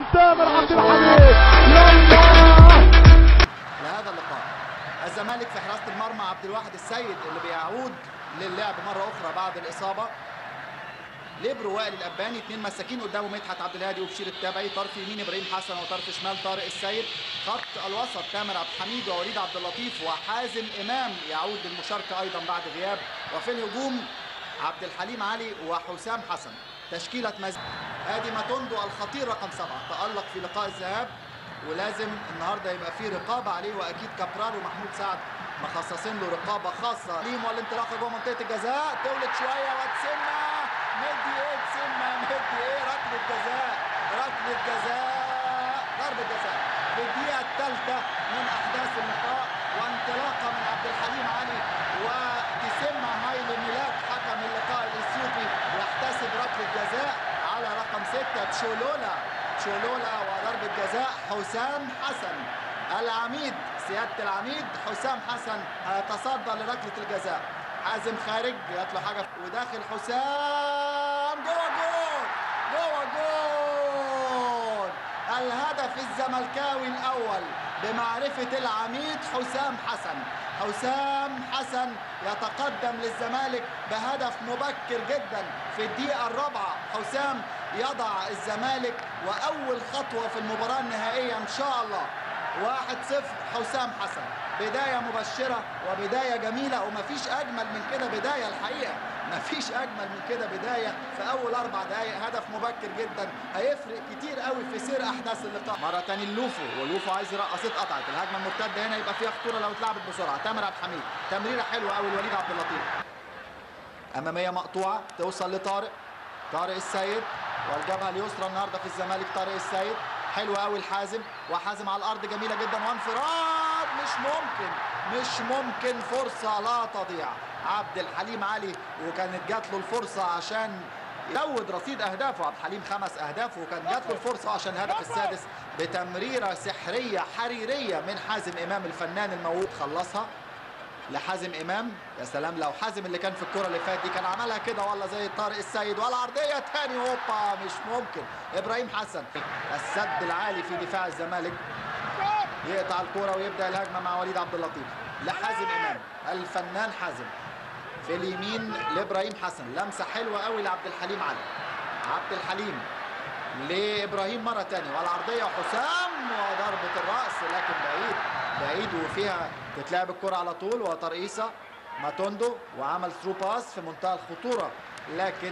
تامر عبد الحميد يلا لهذا اللقاء الزمالك في حراسه المرمى عبد الواحد السيد اللي بيعود للعب مره اخرى بعد الاصابه ليبرو وائل الاباني اثنين مساكين قدامه مدحت عبد الهادي وبشير التابعي طرف يمين ابراهيم حسن وطرف شمال طارق السيد خط الوسط تامر عبد الحميد ووليد عبد اللطيف وحازم امام يعود للمشاركه ايضا بعد غياب وفي الهجوم عبد الحليم علي وحسام حسن تشكيله مز... ادي ماتوندو الخطير رقم سبعه تالق في لقاء الذهاب ولازم النهارده يبقى فيه رقابه عليه واكيد كابرال ومحمود سعد مخصصين له رقابه خاصه ليهم والانطلاقه جوه منطقه الجزاء تولد شويه وتسمى مدي ايه تسمى مدي ايه ركله جزاء ركله جزاء ضربه جزاء في الدقيقه الثالثه من احداث اللقاء وانطلاقه من عبد الحليم علي وتسمى هايلي ميلاد حكم اللقاء الاثيوبي يحتسب ركله جزاء على رقم سته تشولولا تشولولا وضربه جزاء حسام حسن العميد سياده العميد حسام حسن هيتصدى لركله الجزاء حازم خارج جات له حاجه وداخل حسام جوه جول جوه جول الهدف الزملكاوي الاول بمعرفه العميد حسام حسن حسام حسن يتقدم للزمالك بهدف مبكر جدا في الدقيقه الرابعه حسام يضع الزمالك واول خطوه في المباراه النهائيه ان شاء الله واحد صفر حسام حسن بداية مبشرة وبداية جميلة ومفيش أجمل من كده بداية الحقيقة مفيش أجمل من كده بداية في أول أربع دقايق هدف مبكر جدا هيفرق كتير قوي في سير أحداث اللقاء مرة تاني اللوفو واللوفو عايز يرقص اتقطعت الهجمة المرتدة هنا يبقى فيها خطورة لو اتلعبت بسرعة تامر عبد الحميد تمريرة حلوة قوي لوليد عبد اللطيف أمامية مقطوعة توصل لطارق طارق السيد والجبهة اليسرى النهاردة في الزمالك طارق السيد حلو قوي الحازم وحازم على الارض جميله جدا وانفراد مش ممكن مش ممكن فرصه لا تضيع عبد الحليم علي وكانت جات له الفرصه عشان يزود رصيد اهدافه عبد الحليم خمس اهداف وكان جات له الفرصه عشان الهدف السادس بتمريره سحريه حريريه من حازم امام الفنان الموهوب خلصها لحازم امام يا سلام لو حازم اللي كان في الكره اللي فاتت دي كان عملها كده ولا زي طارق السيد ولا عرضيه تاني هوبا مش ممكن ابراهيم حسن السد العالي في دفاع الزمالك يقطع الكره ويبدا الهجمه مع وليد عبد اللطيف لحازم امام الفنان حازم في اليمين لابراهيم حسن لمسه حلوه قوي لعبد الحليم علي عبد الحليم لابراهيم مره ثانيه والعرضيه حسام وضربه الراس لكن بعيد بعيد وفيها تتلعب الكره على طول وترقيصه ماتوندو وعمل ثرو باس في منتهى الخطوره لكن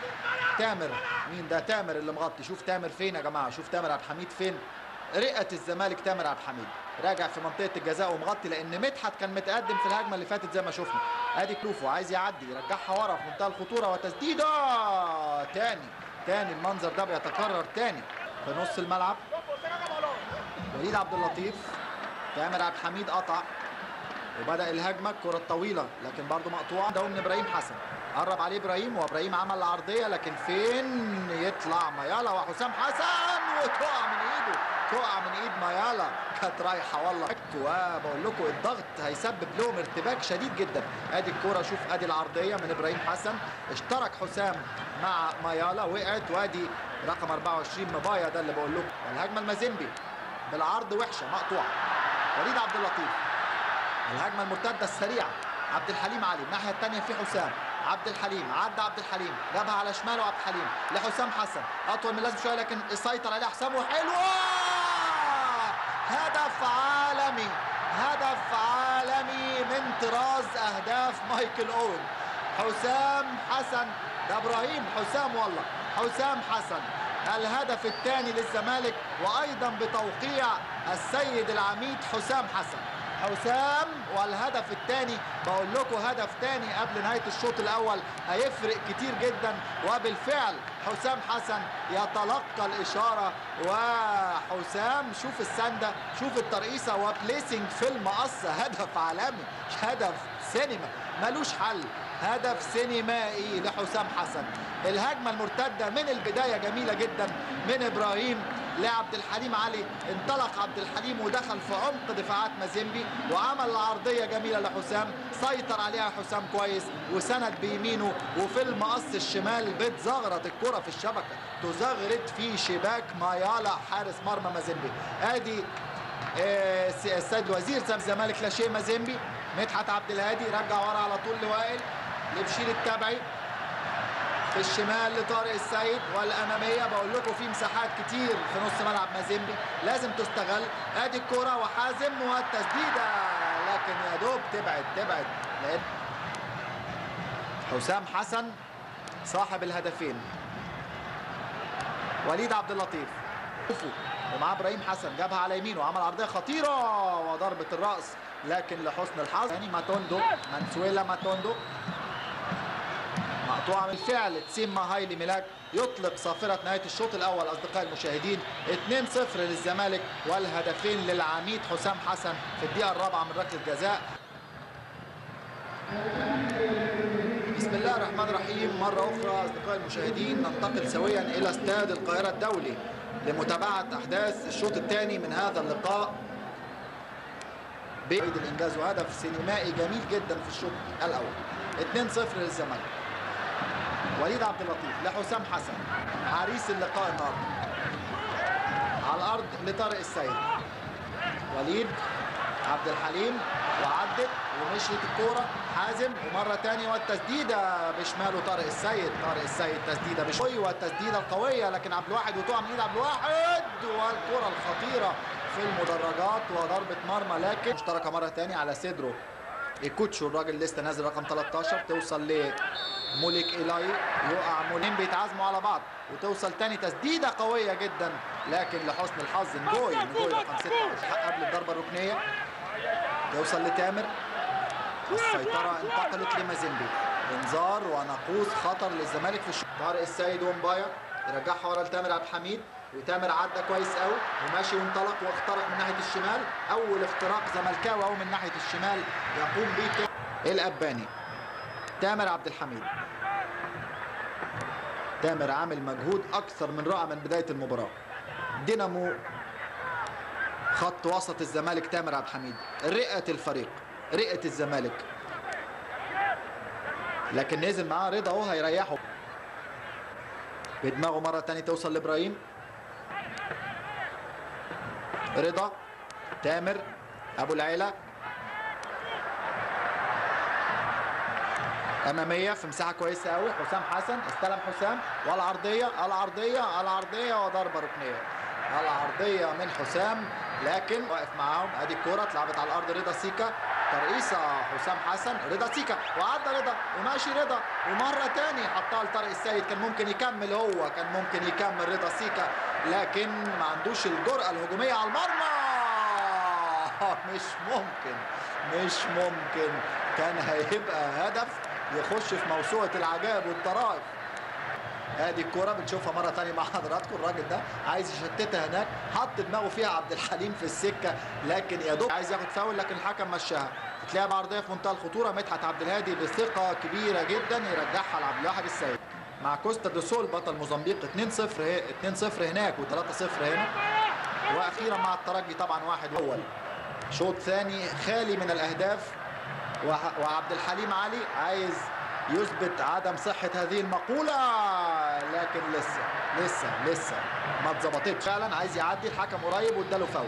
تامر مين ده تامر اللي مغطي شوف تامر فين يا جماعه شوف تامر عبد الحميد فين رئه الزمالك تامر عبد الحميد راجع في منطقه الجزاء ومغطي لان مدحت كان متقدم في الهجمه اللي فاتت زي ما شفنا ادي كلوفو عايز يعدي يرجعها ورا في منتهى الخطوره وتسديده تاني تاني المنظر ده بيتكرر تاني في نص الملعب وليد عبد اللطيف تامر عبد الحميد قطع وبدا الهجمه الكره الطويله لكن برضه مقطوعه ده من ابراهيم حسن قرب عليه ابراهيم وابراهيم عمل العرضيه لكن فين يطلع ميالا وحسام حسن وتقع من ايده تقع من ايد ميالا كانت رايحه والله وبقول لكم الضغط هيسبب لهم ارتباك شديد جدا ادي الكوره شوف ادي العرضيه من ابراهيم حسن اشترك حسام مع ميالا وقعت وادي رقم 24 مبايا ده اللي بقول لكم الهجمه المازيمبي بالعرض وحشه مقطوعه وليد عبد اللطيف الهجمه المرتده السريعه عبد الحليم علي الناحيه الثانيه في حسام عبد الحليم عدى عبد الحليم جابها على شماله عبد الحليم لحسام حسن اطول من لازم شويه لكن يسيطر عليه حسام وحلوه هدف عالمي هدف عالمي من طراز اهداف مايكل اوين حسام حسن ده ابراهيم حسام والله حسام حسن الهدف الثاني للزمالك وايضا بتوقيع السيد العميد حسام حسن حسام والهدف الثاني بقول لكم هدف ثاني قبل نهايه الشوط الاول هيفرق كتير جدا وبالفعل حسام حسن يتلقى الاشاره وحسام شوف السنده شوف الترقيصه وبليسنج في المقص هدف عالمي هدف سينما ملوش حل هدف سينمائي لحسام حسن الهجمه المرتده من البدايه جميله جدا من ابراهيم لعبد الحليم علي انطلق عبد الحليم ودخل في عمق دفاعات مازيمبي وعمل عرضيه جميله لحسام سيطر عليها حسام كويس وسند بيمينه وفي المقص الشمال بتزغرط الكره في الشبكه تزغرط في شباك مايالا حارس مرمى مازيمبي ادي آه، السيد الوزير سام الزمالك لا شيء مازيمبي مدحت عبد الهادي رجع ورا على طول لوائل لبشير التبعي في الشمال لطارق السيد والاماميه بقول لكم في مساحات كتير في نص ملعب مازيمبي لازم تستغل ادي الكره وحازم والتسديده لكن يا دوب تبعد تبعد لان حسام حسن صاحب الهدفين وليد عبد اللطيف شوفوا ومعاه ابراهيم حسن جابها على يمينه وعمل عرضيه خطيره وضربه الراس لكن لحسن الحظ يعني ماتوندو مانسويلا ماتوندو مقطوعه بالفعل تسيما هايلي ميلاك يطلق صافره نهايه الشوط الاول اصدقائي المشاهدين 2-0 للزمالك والهدفين للعميد حسام حسن في الدقيقه الرابعه من ركله جزاء بسم الله الرحمن الرحيم مرة أخرى أصدقائي المشاهدين ننتقل سويا إلى استاد القاهرة الدولي لمتابعة أحداث الشوط الثاني من هذا اللقاء بعيد الإنجاز وهدف سينمائي جميل جدا في الشوط الأول 2-0 للزمالك وليد عبد اللطيف لحسام حسن عريس اللقاء النهارده على الأرض لطارق السيد وليد عبد الحليم وعدت ومشيت الكوره حازم ومره ثانيه والتسديده بشماله طارق السيد طارق السيد تسديده بشوي والتسديده القويه لكن عبد الواحد وتقع من ايد عبد الواحد والكره الخطيره في المدرجات وضربه مرمى لكن مشتركه مره ثانيه على صدره يكوتشو الراجل لسه نازل رقم 13 توصل ل موليك إيلاي يقع مولين بيتعازموا على بعض وتوصل تاني تسديدة قوية جدا لكن لحسن الحظ نجوي نجوي رقم 6 قبل الضربة الركنية يوصل لتامر السيطرة انتقلت لمازيمبي انذار ونقوص خطر للزمالك في الشوط طارق السيد ومبايا يرجعها ورا لتامر عبد الحميد وتامر عدى كويس قوي وماشي وانطلق واخترق من ناحيه الشمال اول اختراق زملكاوي اهو من ناحيه الشمال يقوم به تامر الاباني تامر عبد الحميد تامر عامل مجهود اكثر من رائع من بدايه المباراه دينامو خط وسط الزمالك تامر عبد الحميد رئه الفريق رئه الزمالك لكن نزل معاه رضا اهو هيريحه بدماغه مره تانية توصل لابراهيم رضا تامر ابو العيله اماميه في مساحه كويسه قوي حسام حسن استلم حسام والعرضيه العرضيه العرضيه وضربه ركنيه العرضيه من حسام لكن واقف معاهم ادي الكوره اتلعبت على الارض رضا سيكا ترقيصه حسام حسن رضا سيكا وعدى رضا وماشي رضا ومره تاني حطها لطارق السيد كان ممكن يكمل هو كان ممكن يكمل رضا سيكا لكن ما عندوش الجرأه الهجوميه على المرمى مش ممكن مش ممكن كان هيبقى هدف يخش في موسوعه العجائب والطرائف ادي الكوره بنشوفها مره ثانيه مع حضراتكم الراجل ده عايز يشتتها هناك حط دماغه فيها عبد الحليم في السكه لكن يا دوب عايز ياخد فاول لكن الحكم مشاها تلاقيها عرضيه في منتهى الخطوره مدحت عبد الهادي بثقه كبيره جدا يرجعها لعبد الواحد السيد مع كوستا دو سول بطل موزمبيق 2-0 هي- 2-0 هناك و3-0 هنا واخيرا مع الترجي طبعا واحد اول شوط ثاني خالي من الاهداف وح- وعبد الحليم علي عايز يثبت عدم صحة هذه المقولة لكن لسه لسه لسه ما اتظبطتش فعلا عايز يعدي الحكم قريب واداله فاول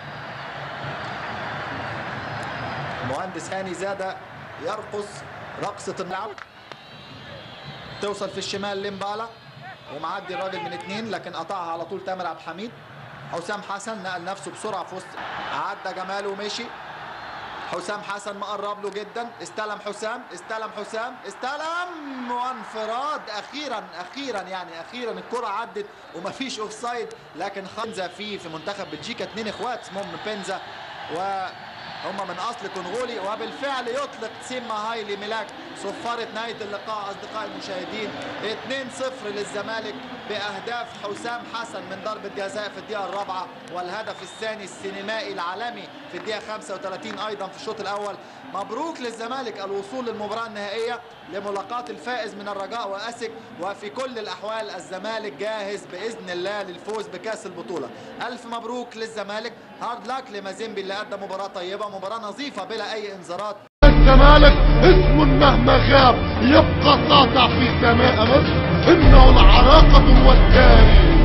المهندس هاني زادة يرقص رقصة الملعب توصل في الشمال لمبالا ومعدي الراجل من اتنين لكن قطعها على طول تامر عبد الحميد حسام حسن نقل نفسه بسرعة في وسط عدى جمال ومشي حسام حسن مقرب له جدا استلم حسام استلم حسام استلم وانفراد اخيرا اخيرا يعني اخيرا الكره عدت ومفيش اوف سايد لكن خنزه فيه في منتخب بلجيكا اثنين اخوات اسمهم بنزا وهم من اصل كونغولي وبالفعل يطلق سيما هايلي ملاك صفارة نهاية اللقاء أصدقائي المشاهدين 2-0 للزمالك بأهداف حسام حسن من ضربة جزاء في الدقيقة الرابعة والهدف الثاني السينمائي العالمي في الدقيقة 35 أيضا في الشوط الأول مبروك للزمالك الوصول للمباراة النهائية لملاقاة الفائز من الرجاء وأسك وفي كل الأحوال الزمالك جاهز بإذن الله للفوز بكأس البطولة ألف مبروك للزمالك هارد لاك لمازيمبي اللي قدم مباراة طيبة مباراة نظيفة بلا أي إنذارات الزمالك اسم مهما غاب يبقى ساطع في سماء مصر انه العراقة والتاريخ